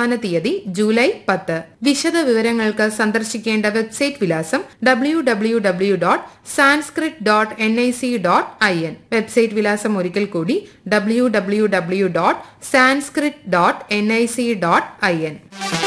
അവസാന തീയതി ജൂലൈ പത്ത് വിശദ വിവരങ്ങൾക്ക് സന്ദർശിക്കേണ്ട വെബ്സൈറ്റ് വിലാസം W W W dot Sanskrit dot N I C dot I N website വിലാസം ഒരിക്കൽ കൂടി W W W dot Sanskrit dot N I C dot I N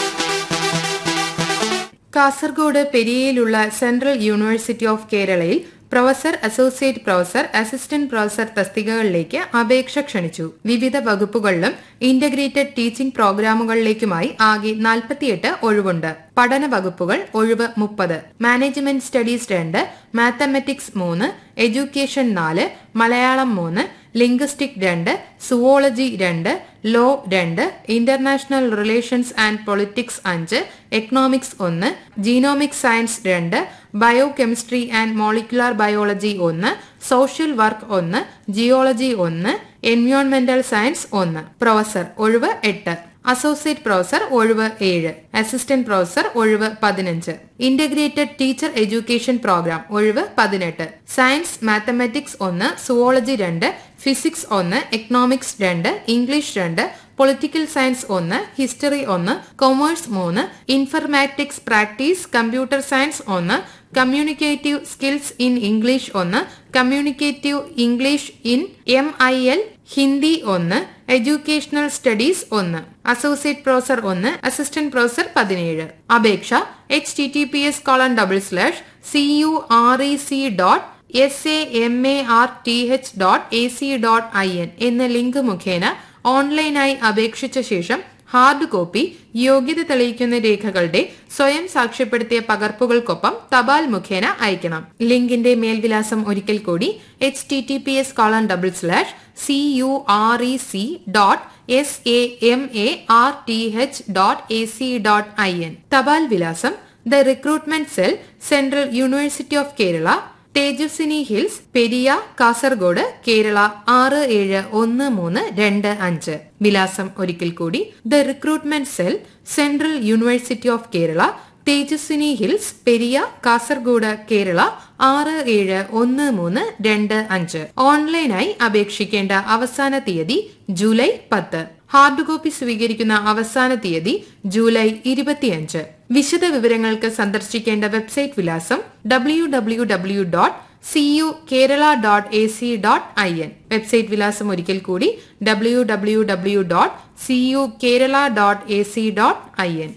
Kasaragod പെരിയയിലുള്ള സെൻട്രൽ യൂണിവേഴ്സിറ്റി ഓഫ് കേരളയിൽ professor associate professor assistant professor തസ്തികകളിലേക്ക് അപേക്ഷ ക്ഷണിച്ചു വിവിധ വകുപ്പുകളിലും integrated teaching പ്രോഗ്രാമുകളിലേക്കുമായി ആകെ നാൽപ്പത്തിയെട്ട് ഒഴിവുണ്ട് പഠന വകുപ്പുകൾ ഒഴിവ് മുപ്പത് മാനേജ്മെന്റ് സ്റ്റഡീസ് രണ്ട് മാത്തമാറ്റിക്സ് മൂന്ന് എഡ്യൂക്കേഷൻ നാല് മലയാളം മൂന്ന് ലിംഗ്വിസ്റ്റിക് രണ്ട് സുവോളജി രണ്ട് ലോ രണ്ട് ഇന്റർനാഷണൽ റിലേഷൻസ് ആൻഡ് പൊളിറ്റിക്സ് അഞ്ച് എക്കണോമിക്സ് ഒന്ന് ജീനോമിക് സയൻസ് രണ്ട് biochemistry and molecular biology ഒന്ന് സോഷ്യൽ വർക്ക് ഒന്ന് ജിയോളജി ഒന്ന് എൻവയോൺമെന്റൽ സയൻസ് ഒന്ന് പ്രൊഫസർ ഒഴിവ് എട്ട് അസോസിയേറ്റ് പ്രൊഫസർ ഒഴിവ് ഏഴ് അസിസ്റ്റന്റ് പ്രൊഫസർ ഒഴിവ് പതിനഞ്ച് ഇന്റഗ്രേറ്റഡ് ടീച്ചർ എഡ്യൂക്കേഷൻ പ്രോഗ്രാം ഒഴിവ് പതിനെട്ട് സയൻസ് മാത്തമാറ്റിക്സ് ഒന്ന് സുവോളജി രണ്ട് ഫിസിക്സ് ഒന്ന് എക്കണോമിക്സ് രണ്ട് ഇംഗ്ലീഷ് രണ്ട് പൊളിറ്റിക്കൽ സയൻസ് ഒന്ന് ഹിസ്റ്ററി ഒന്ന് കൊമേഴ്സ് മൂന്ന് ഇൻഫർമാറ്റിക്സ് പ്രാക്ടീസ് കമ്പ്യൂട്ടർ സയൻസ് ഒന്ന് കമ്മ്യൂണിക്കേറ്റീവ് സ്കിൽസ് ഇൻ ഇംഗ്ലീഷ് ഒന്ന് communicative English in M I L Hindi ഒന്ന് എഡ്യൂക്കേഷണൽ സ്റ്റഡീസ് ഒന്ന് അസോസിയേറ്റ് പ്രൊഫസർ ഒന്ന് അസിസ്റ്റന്റ് പ്രൊഫസർ പതിനേഴ് അപേക്ഷ H T T P S colon double slash C U R E C dot S A M A R T H dot A C dot I N എന്ന link മുഖേന ഓൺലൈനായി അപേക്ഷിച്ച ശേഷം hard copy യോഗ്യത തെളിയിക്കുന്ന രേഖകളുടെ സ്വയം സാക്ഷ്യപ്പെടുത്തിയ പകർപ്പുകൾക്കൊപ്പം തപാൽ മുഖേന അയക്കണം ലിങ്കിന്റെ മേൽവിലാസം ഒരിക്കൽ കൂടി H T T P S colon double slash C U R E C dot S A M A R T H dot A C dot I N തപാൽ വിലാസം the recruitment cell central university of Kerala Tejaswini hills Periya Kasaragod Kerala ആറ് ഏഴ് ഒന്ന് മൂന്ന് രണ്ട് അഞ്ച് വിലാസം ഒരിക്കൽ കൂടി the recruitment cell central university of Kerala Tejaswini hills Periya Kasaragod Kerala ആറ് ഏഴ് ഒന്ന് മൂന്ന് രണ്ട് അഞ്ച് ഓൺലൈനായി അപേക്ഷിക്കേണ്ട അവസാന തീയതി ജൂലൈ പത്ത് ഹാർഡ് കോപ്പി സ്വീകരിക്കുന്ന അവസാന തീയതി ജൂലൈ ഇരുപത്തിയഞ്ച് വിശദ വിവരങ്ങൾക്ക് സന്ദർശിക്കേണ്ട വെബ്സൈറ്റ് വിലാസം W W W dot C U Kerala dot A C dot I N website വിലാസം ഒരിക്കൽ കൂടി W W W dot C U Kerala dot A C dot I N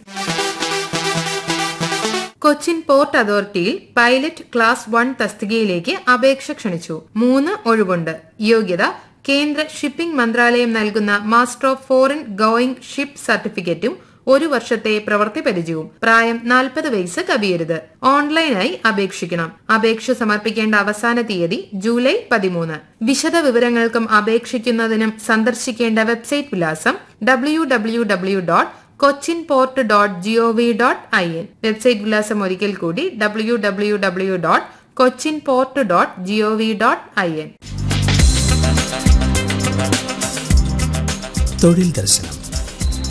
Cochin port അതോറിറ്റിയിൽ പൈലറ്റ് ക്ലാസ് വൺ തസ്തികയിലേക്ക് അപേക്ഷ ക്ഷണിച്ചു മൂന്ന് ഒഴിവുണ്ട് യോഗ്യത കേന്ദ്ര ഷിപ്പിംഗ് മന്ത്രാലയം നൽകുന്ന master of foreign going ship സർട്ടിഫിക്കറ്റും ഒരു വർഷത്തെ പ്രവൃത്തി പരിചയവും പ്രായം നാൽപ്പത് വയസ്സ് കവിയരുത് ഓൺലൈനായി അപേക്ഷിക്കണം അപേക്ഷ സമർപ്പിക്കേണ്ട അവസാന തീയതി ജൂലൈ പതിമൂന്ന് വിശദ വിവരങ്ങൾക്കും അപേക്ഷിക്കുന്നതിനും സന്ദർശിക്കേണ്ട വെബ്സൈറ്റ് വിലാസം W W W dot Cochin port dot G O V dot I N website വിലാസം ഒരിക്കൽ കൂടി W W W dot Cochin port dot G O V dot I N തൊഴിൽ ദർശനം